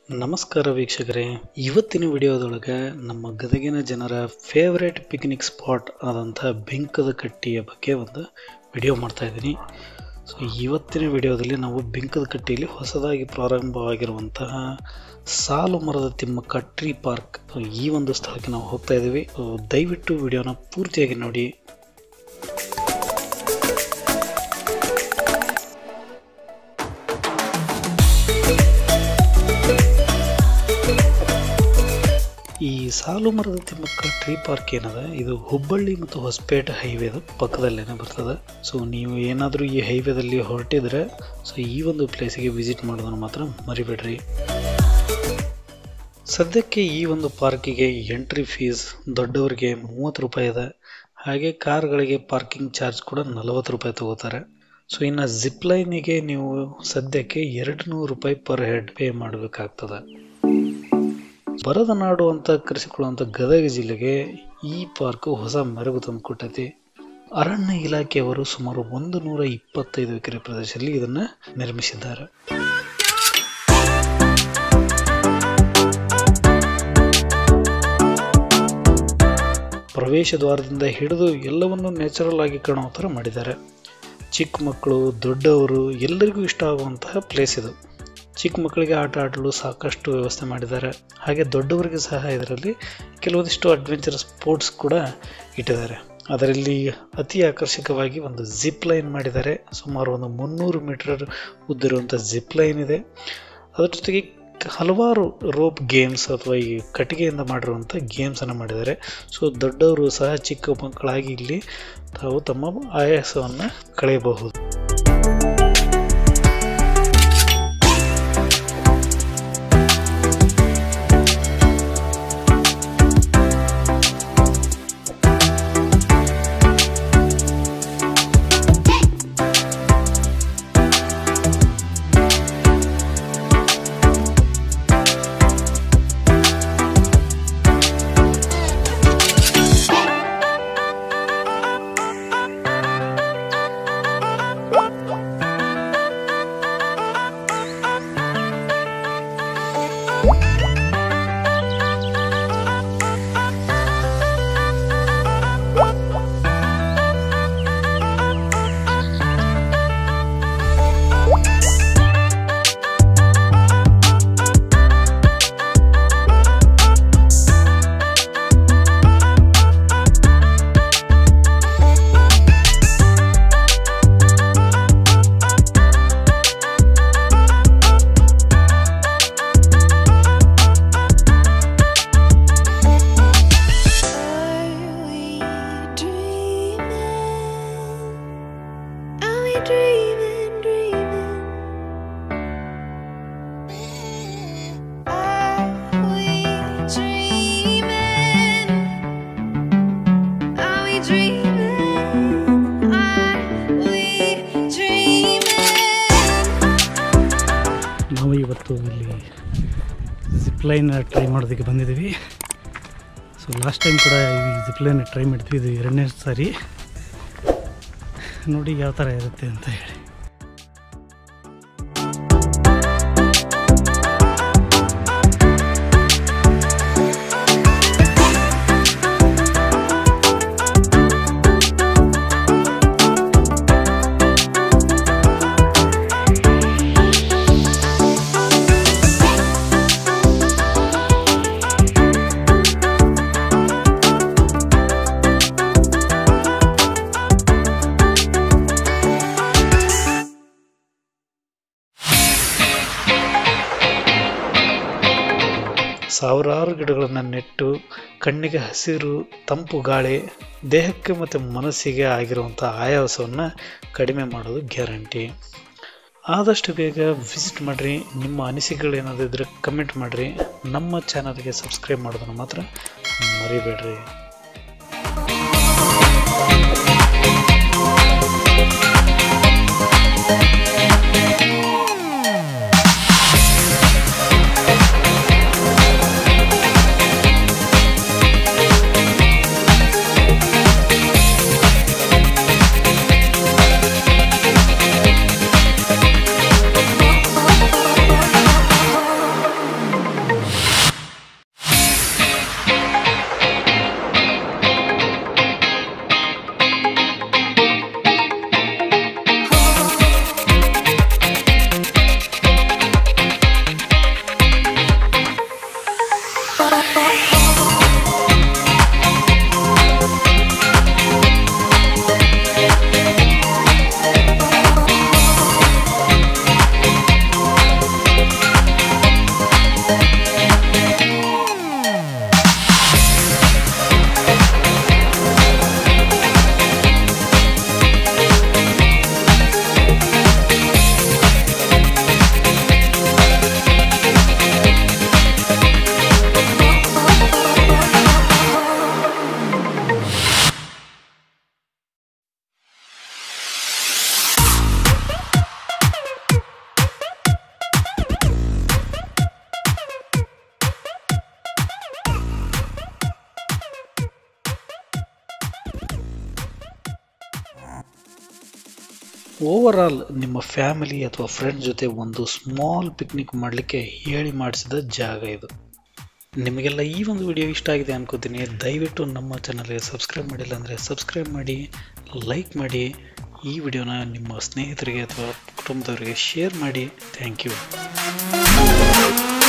ನಮಸ್ಕಾರ ವೀಕ್ಷಕರೇ ಇವತ್ತಿನ ವಿಡಿಯೋದೊಳಗೆ ನಮ್ಮ ಗದಗಿನ ಜನರ ಫೇವ್ರೇಟ್ ಪಿಕ್ನಿಕ್ ಸ್ಪಾಟ್ ಆದಂಥ ಬಿಂಕದ ಕಟ್ಟಿಯ ಬಗ್ಗೆ ಒಂದು ವಿಡಿಯೋ ಮಾಡ್ತಾ ಇದ್ದೀನಿ ಸೊ ಇವತ್ತಿನ ವಿಡಿಯೋದಲ್ಲಿ ನಾವು ಬಿಂಕದ ಕಟ್ಟಿಯಲ್ಲಿ ಹೊಸದಾಗಿ ಪ್ರಾರಂಭವಾಗಿರುವಂತಹ ಸಾಲು ಮರದ ತಿಮ್ಮಕ್ಕ ಟ್ರೀ ಪಾರ್ಕ್ ಸೊ ಈ ಒಂದು ಸ್ಥಳಕ್ಕೆ ನಾವು ಹೋಗ್ತಾ ಇದ್ದೀವಿ ಸೊ ದಯವಿಟ್ಟು ವಿಡಿಯೋನ ಪೂರ್ತಿಯಾಗಿ ನೋಡಿ ಈ ಸಾಲು ಮರದ ತಿಮ್ಮಕ್ಕ ಟ್ರೀ ಪಾರ್ಕ್ ಏನದ ಇದು ಹುಬ್ಬಳ್ಳಿ ಮತ್ತು ಹೊಸಪೇಟೆ ಹೈವೇದ ಪಕ್ಕದಲ್ಲೇನೆ ಬರ್ತದೆ ಸೊ ನೀವು ಏನಾದರೂ ಈ ಹೈವೇದಲ್ಲಿ ಹೊರಟಿದ್ರೆ ಸೊ ಈ ಒಂದು ಪ್ಲೇಸಿಗೆ ವಿಸಿಟ್ ಮಾಡೋದನ್ನು ಮಾತ್ರ ಮರಿಬೇಡ್ರಿ ಸದ್ಯಕ್ಕೆ ಈ ಒಂದು ಪಾರ್ಕಿಗೆ ಎಂಟ್ರಿ ಫೀಸ್ ದೊಡ್ಡವರಿಗೆ ಮೂವತ್ತು ರೂಪಾಯಿ ಇದೆ ಹಾಗೆ ಕಾರ್ಗಳಿಗೆ ಪಾರ್ಕಿಂಗ್ ಚಾರ್ಜ್ ಕೂಡ ನಲವತ್ತು ರೂಪಾಯಿ ತಗೋತಾರೆ ಸೊ ಇನ್ನು ಜಿಪ್ ಲೈನಿಗೆ ನೀವು ಸದ್ಯಕ್ಕೆ ಎರಡು ನೂರು ರೂಪಾಯಿ ಪರ್ ಹೆಡ್ ಪೇ ಮಾಡಬೇಕಾಗ್ತದೆ ಬರದ ನಾಡು ಅಂತ ಕರೆಸಿಕೊಳ್ಳುವಂಥ ಗದಗ ಜಿಲ್ಲೆಗೆ ಈ ಪಾರ್ಕ್ ಹೊಸ ಮೆರುಗು ತಂದುಕೊಟ್ಟೈತಿ ಅರಣ್ಯ ಇಲಾಖೆಯವರು ಸುಮಾರು ಒಂದು ನೂರ ಇಪ್ಪತ್ತೈದು ಎಕರೆ ಪ್ರದೇಶದಲ್ಲಿ ಇದನ್ನ ನಿರ್ಮಿಸಿದ್ದಾರೆ ಪ್ರವೇಶ ದ್ವಾರದಿಂದ ಹಿಡಿದು ಎಲ್ಲವನ್ನು ನ್ಯಾಚುರಲ್ ಆಗಿ ಕಾಣುವ ಥರ ಮಾಡಿದ್ದಾರೆ ಚಿಕ್ಕ ಮಕ್ಕಳು ದೊಡ್ಡವರು ಎಲ್ಲರಿಗೂ ಇಷ್ಟ ಆಗುವಂತಹ ಪ್ಲೇಸ್ ಇದು ಚಿಕ್ಕ ಮಕ್ಕಳಿಗೆ ಆಟ ಆಡಲು ಸಾಕಷ್ಟು ವ್ಯವಸ್ಥೆ ಮಾಡಿದ್ದಾರೆ ಹಾಗೆ ದೊಡ್ಡವರಿಗೆ ಸಹ ಇದರಲ್ಲಿ ಕೆಲವೊಂದಿಷ್ಟು ಅಡ್ವೆಂಚರ್ ಸ್ಪೋರ್ಟ್ಸ್ ಕೂಡ ಇಟ್ಟಿದ್ದಾರೆ ಅದರಲ್ಲಿ ಅತಿ ಆಕರ್ಷಕವಾಗಿ ಒಂದು ಜಿಪ್ ಲೈನ್ ಮಾಡಿದ್ದಾರೆ ಸುಮಾರು ಒಂದು ಮುನ್ನೂರು ಮೀಟರ್ ಉದ್ದಿರುವಂಥ ಜಿಪ್ ಲೈನ್ ಇದೆ ಅದರ ಜೊತೆಗೆ ಹಲವಾರು ರೋಪ್ ಗೇಮ್ಸ್ ಅಥವಾ ಈ ಕಟ್ಟಿಗೆಯಿಂದ ಮಾಡಿರುವಂಥ ಗೇಮ್ಸನ್ನು ಮಾಡಿದ್ದಾರೆ ಸೊ ದೊಡ್ಡವರು ಸಹ ಚಿಕ್ಕ ಮಕ್ಕಳಾಗಿ ಇಲ್ಲಿ ತಾವು ತಮ್ಮ ಆಯಾಸವನ್ನು ಕಳೆಯಬಹುದು Are we dreaming? Are we dreaming, dreaming? Are we dreaming? Are we dreaming? Are we dreaming? ನಾವು ಇವತ್ತು ಇಲ್ಲಿ ಜಿಪ್ ಲೈನ್ ಟ್ರೈ ಮಾಡೋದಕ್ಕೆ ಬಂದಿದ್ದೀವಿ ಸೊ ಲಾಸ್ಟ್ ಟೈಮ್ ಕೂಡ ಈ ಜಿಪ್ ಲೈನ್ ಟ್ರೈ ಮಾಡಿದ್ವಿ ಇದು ಎರಡನೇ ಸಾರಿ ನೋಡಿ ಯಾವ ಥರ ಇರುತ್ತೆ ಅಂತ ಹೇಳಿ ಸಾವಿರಾರು ಗಿಡಗಳನ್ನು ನೆಟ್ಟು ಕಣ್ಣಿಗೆ ಹಸಿರು ತಂಪು ಗಾಳಿ ದೇಹಕ್ಕೆ ಮತ್ತು ಮನಸ್ಸಿಗೆ ಆಗಿರುವಂಥ ಆಯಾಸವನ್ನು ಕಡಿಮೆ ಮಾಡೋದು ಗ್ಯಾರಂಟಿ ಆದಷ್ಟು ಬೇಗ ವಿಸಿಟ್ ಮಾಡಿರಿ ನಿಮ್ಮ ಅನಿಸಿಕೆಗಳು ಏನಾದರೂ ಇದ್ದರೆ ಕಮೆಂಟ್ ಮಾಡಿರಿ ನಮ್ಮ ಚಾನಲ್ಗೆ ಸಬ್ಸ್ಕ್ರೈಬ್ ಮಾಡೋದನ್ನು ಮಾತ್ರ ಮರಿಬೇಡ್ರಿ Are ಓವರ್ ಆಲ್ ನಿಮ್ಮ ಫ್ಯಾಮಿಲಿ ಅಥವಾ ಫ್ರೆಂಡ್ಸ್ ಜೊತೆ ಒಂದು ಸ್ಮಾಲ್ ಪಿಕ್ನಿಕ್ ಮಾಡಲಿಕ್ಕೆ ಹೇಳಿ ಮಾಡಿಸಿದ ಜಾಗ ಇದು ನಿಮಗೆಲ್ಲ ಈ ಒಂದು ವಿಡಿಯೋ ಇಷ್ಟ ಆಗಿದೆ ಅನ್ಕೋತೀನಿ ದಯವಿಟ್ಟು ನಮ್ಮ ಚಾನಲ್ಗೆ ಸಬ್ಸ್ಕ್ರೈಬ್ ಮಾಡಿಲ್ಲ ಅಂದರೆ ಸಬ್ಸ್ಕ್ರೈಬ್ ಮಾಡಿ ಲೈಕ್ ಮಾಡಿ ಈ ವಿಡಿಯೋನ ನಿಮ್ಮ ಸ್ನೇಹಿತರಿಗೆ ಅಥವಾ ಕುಟುಂಬದವರಿಗೆ ಶೇರ್ ಮಾಡಿ ಥ್ಯಾಂಕ್ ಯು